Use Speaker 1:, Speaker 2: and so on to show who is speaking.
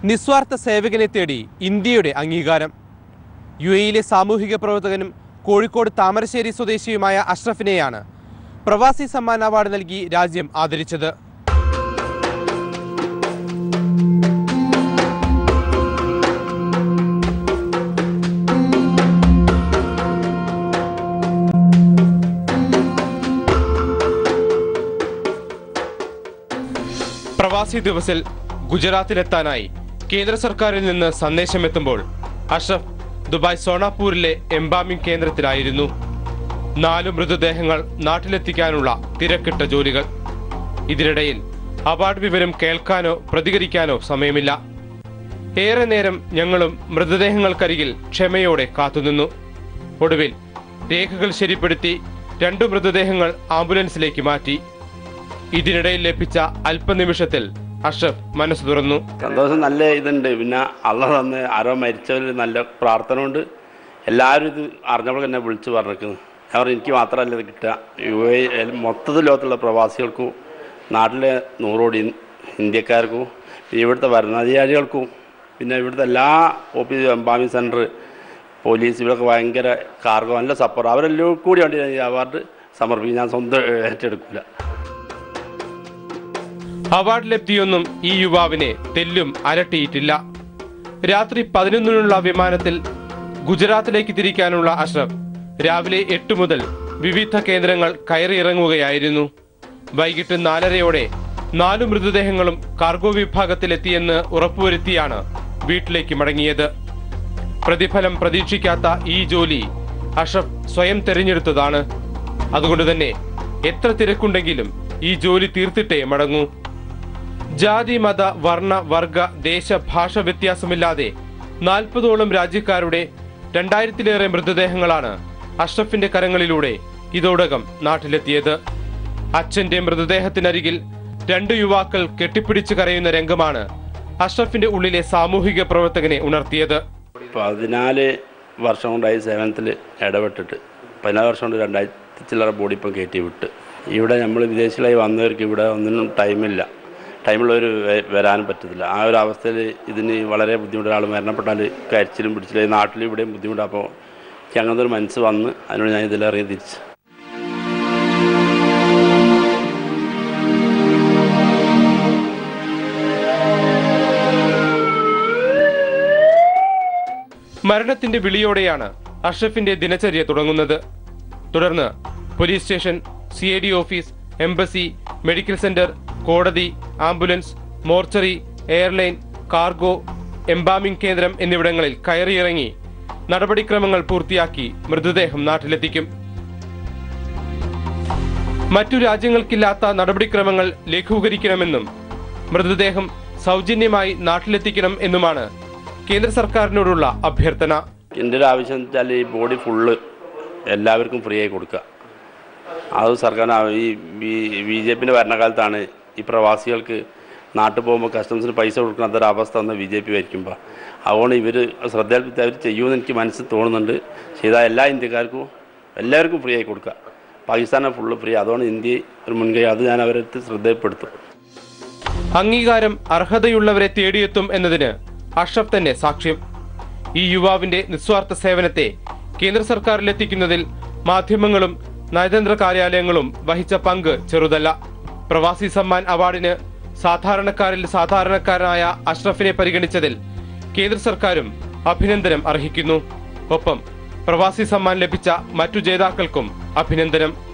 Speaker 1: നിസ്വാർത്ഥ സേവകനെ തേടി ഇന്ത്യയുടെ അംഗീകാരം യു എയിലെ സാമൂഹിക പ്രവർത്തകനും കോഴിക്കോട് താമരശ്ശേരി സ്വദേശിയുമായ അഷ്റഫിനെയാണ് പ്രവാസി സമ്മാൻ അവാർഡ് നൽകി രാജ്യം ആദരിച്ചത് പ്രവാസി ദിവസിൽ ഗുജറാത്തിലെത്താനായി കേന്ദ്ര സർക്കാരിൽ നിന്ന് സന്ദേശമെത്തുമ്പോൾ അഷ്റഫ് ദുബായ് സോണാപൂരിലെ എംബാമിംഗ് കേന്ദ്രത്തിലായിരുന്നു നാലു മൃതദേഹങ്ങൾ നാട്ടിലെത്തിക്കാനുള്ള തിരക്കിട്ട ജോലികൾ ഇതിനിടയിൽ അവാർഡ് വിവരം കേൾക്കാനോ പ്രതികരിക്കാനോ സമയമില്ല ഏറെ നേരം ഞങ്ങളും മൃതദേഹങ്ങൾക്കരികിൽ ക്ഷമയോടെ കാത്തുനിന്നു ഒടുവിൽ രേഖകൾ ശരിപ്പെടുത്തി രണ്ടു മൃതദേഹങ്ങൾ ആംബുലൻസിലേക്ക് മാറ്റി ഇതിനിടയിൽ ലഭിച്ച അല്പനിമിഷത്തിൽ അഷ്റഫ് മനസ്സ് തുറന്നു
Speaker 2: സന്തോഷം നല്ല ഇതുണ്ട് പിന്നെ അള്ള തന്ന് ആരോ മരിച്ചവർ നല്ല പ്രാർത്ഥന കൊണ്ട് എല്ലാവരും ഇത് അറിഞ്ഞപ്പോൾ തന്നെ വിളിച്ച് പറഞ്ഞിരിക്കുന്നു ഞാൻ പറഞ്ഞു എനിക്ക് മാത്രമല്ല ഇത് കിട്ടുക യു എ മൊത്തത്തിൽ ലോകത്തുള്ള പ്രവാസികൾക്കും നാട്ടിലെ നൂറോടി ഇന്ത്യക്കാർക്കും പിന്നെ ഇവിടുത്തെ ഭരണാധികാരികൾക്കും പിന്നെ ഇവിടുത്തെ എല്ലാ ഓഫീസ് എംബാമി സെൻറ്റർ പോലീസ് ഇവരൊക്കെ ഭയങ്കര കാർഗോ നല്ല സപ്പോർട്ട് അവരെല്ലാം കൂടിയാണ് ഈ അവാർഡ് സമർപ്പിക്കും ഞാൻ സ്വന്തം ഏറ്റെടുക്കില്ല
Speaker 1: അവാർഡ് ലബ്ധിയൊന്നും ഈ യുവാവിനെ തെല്ലും അലട്ടിയിട്ടില്ല രാത്രി പതിനൊന്നിനുള്ള വിമാനത്തിൽ ഗുജറാത്തിലേക്ക് തിരിക്കാനുള്ള അഷ്റഫ് രാവിലെ എട്ട് മുതൽ വിവിധ കേന്ദ്രങ്ങൾ കയറിയിറങ്ങുകയായിരുന്നു വൈകിട്ട് നാലരയോടെ നാലു മൃതദേഹങ്ങളും കാർഗോ വിഭാഗത്തിലെത്തിയെന്ന് ഉറപ്പുവരുത്തിയാണ് വീട്ടിലേക്ക് മടങ്ങിയത് പ്രതിഫലം പ്രതീക്ഷിക്കാത്ത ഈ ജോലി അഷ്റഫ് സ്വയം തെരഞ്ഞെടുത്തതാണ് അതുകൊണ്ട് തന്നെ എത്ര തിരക്കുണ്ടെങ്കിലും ഈ ജോലി തീർത്തിട്ടേ മടങ്ങൂ ജാതി മത വർണ്ണ വർഗ ദേശ ഭാഷ വ്യത്യാസമില്ലാതെ നാൽപ്പതോളം രാജ്യക്കാരുടെ രണ്ടായിരത്തിലേറെ മൃതദേഹങ്ങളാണ് അഷ്റഫിന്റെ കരങ്ങളിലൂടെ ഇതോടകം നാട്ടിലെത്തിയത് അച്ഛന്റെ മൃതദേഹത്തിനരികിൽ രണ്ട് യുവാക്കൾ കെട്ടിപ്പിടിച്ച് കരയുന്ന രംഗമാണ് അഷ്റഫിന്റെ ഉള്ളിലെ സാമൂഹിക പ്രവർത്തകനെ ഉണർത്തിയത്
Speaker 2: പതിനാല് വർഷം കൊണ്ടായി സേവനത്തിൽ ഇടപെട്ടിട്ട് പതിനാല് വർഷം കൊണ്ട് രണ്ടായിരത്തി ചില്ലറ ബോഡി ഇപ്പം കയറ്റി വിട്ട് ഇവിടെ നമ്മൾ വിദേശികളായി വന്നവർക്ക് ഇവിടെ ഒന്നിനും ടൈമില്ല ടൈമുള്ളവർ വരാനും പറ്റത്തില്ല ആ ഒരു അവസ്ഥയിൽ ഇതിന് വളരെ ബുദ്ധിമുട്ട് ഒരാൾ മരണപ്പെട്ടാൽ കരിച്ചിലും പിടിച്ചില്ല നാട്ടിലും ഇവിടെയും ബുദ്ധിമുട്ടാണ് അപ്പോൾ എനിക്ക് അങ്ങനത്തെ ഒരു മനസ്സ് വന്ന് അതിനോട് ഞാൻ ഇതിലേറെ തിരിച്ച്
Speaker 1: മരണത്തിന്റെ വിളിയോടെയാണ് അഷ്റഫിന്റെ ദിനചര്യ തുടങ്ങുന്നത് തുടർന്ന് police station C I D office embassy medical centre കോടതി ambulance mortuary airline cargo embalming കേന്ദ്രം എന്നിവിടങ്ങളിൽ കയറിയിറങ്ങി നടപടിക്രമങ്ങൾ പൂർത്തിയാക്കി മൃതദേഹം നാട്ടിലെത്തിക്കും മറ്റു രാജ്യങ്ങൾക്കില്ലാത്ത നടപടിക്രമങ്ങൾ ലഘൂകരിക്കണമെന്നും മൃതദേഹം സൗജന്യമായി നാട്ടിലെത്തിക്കണം എന്നുമാണ് കേന്ദ്ര സർക്കാരിനോടുള്ള അഭ്യർത്ഥന
Speaker 2: എൻ്റെ ഒരു ആവശ്യം എന്ന് വെച്ചാൽ ഈ ബോഡി ഫുള്ള് എല്ലാവർക്കും ഫ്രീ ആയി കൊടുക്കുക അത് സർക്കാർ ഈ ബി ജെ പിൻ്റെ ഭരണകാലത്താണ് ഈ പ്രവാസികൾക്ക് നാട്ടിൽ പോകുമ്പോൾ കസ്റ്റംസിന് പൈസ കൊടുക്കുന്ന ഒരു അവസ്ഥ വന്ന ബി ജെ പി ഭരിക്കുമ്പോൾ അതുകൊണ്ട് ഇവർ ശ്രദ്ധയിൽപ്പെടുത്തി അവർ ചെയ്യുമെന്ന് എനിക്ക് മനസ്സിൽ തോന്നുന്നുണ്ട് ചെയ്താൽ എല്ലാ ഇന്ത്യക്കാർക്കും എല്ലാവർക്കും ഫ്രീ ആയി കൊടുക്കുക പാകിസ്ഥാനെ ഫുള്ള് ഫ്രീ അതുകൊണ്ട് ഇന്ത്യ ഒരു മുൻകൈ അത് ഞാൻ അവരെടുത്ത് ശ്രദ്ധയിൽപ്പെടുത്തും
Speaker 1: അംഗീകാരം അർഹതയുള്ളവരെ തേടിയെത്തും എന്നതിന് അഷ്റഫ് തന്നെ സാക്ഷ്യം ഈ യുവാവിന്റെ നിസ്വാർത്ഥ സേവനത്തെ കേന്ദ്ര സർക്കാരിലെത്തിക്കുന്നതിൽ മാധ്യമങ്ങളും നയതന്ത്ര കാര്യാലയങ്ങളും വഹിച്ച പങ്ക് ചെറുതല്ല പ്രവാസി സമ്മാൻ അവാർഡിന് സാധാരണക്കാരിൽ സാധാരണക്കാരനായ അഷ്റഫിനെ പരിഗണിച്ചതിൽ കേന്ദ്ര സർക്കാരും അഭിനന്ദനം അർഹിക്കുന്നു ഒപ്പം പ്രവാസി സമ്മാൻ ലഭിച്ച മറ്റു ജേതാക്കൾക്കും അഭിനന്ദനം